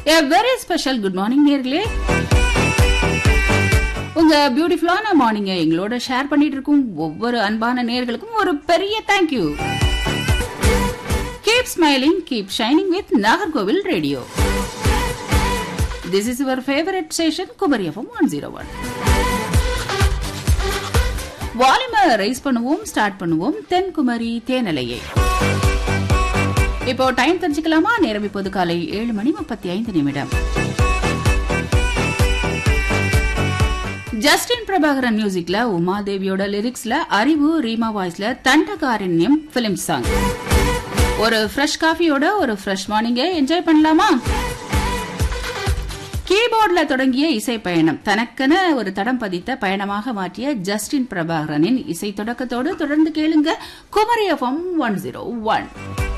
a very special good morning நேர்களே உங்க பியூட்டிஃபுல்லான மார்னிங்கை எங்களோட ஷேர் பண்ணிட்டு இருக்கும் ஒவ்வொரு அன்பான நேர்களுக்கும் ஒரு பெரிய thank you keep smiling keep shining with Nagercoil radio this is your favourite station Kumari FM one zero one வால்யூமை ரைஸ் பண்ணுவோம் ஸ்டார்ட் பண்ணுவோம் தென்குமரி தேனலையை இப்போ டைம் தெரிஞ்சுக்கலாமா நேரம் இப்போது காலை ஏழு மணி முப்பத்தி ஐந்து நிமிடம் ஜஸ்டின் பிரபாகரன் மியூசிக்ல உமாதேவியோட லிரிக்ஸ்ல அறிவு ரீமா வாய்ஸ்ல தண்டகாரண்யம் பிலிம் சாங் ஒரு ஃப்ரெஷ் காஃபியோட ஒரு ஃப்ரெஷ் மார்னிங்க என்ஜாய் பண்ணலாமா கீபோர்ட்ல தொடங்கிய இசை பயணம் தனக்கென ஒரு தடம் பதித்த பயணமாக மாற்றிய ஜஸ்டின் பிரபாகரனின் இசை தொடக்கத்தோடு தொடர்ந்து கேளுங்க Kumari FM one zero one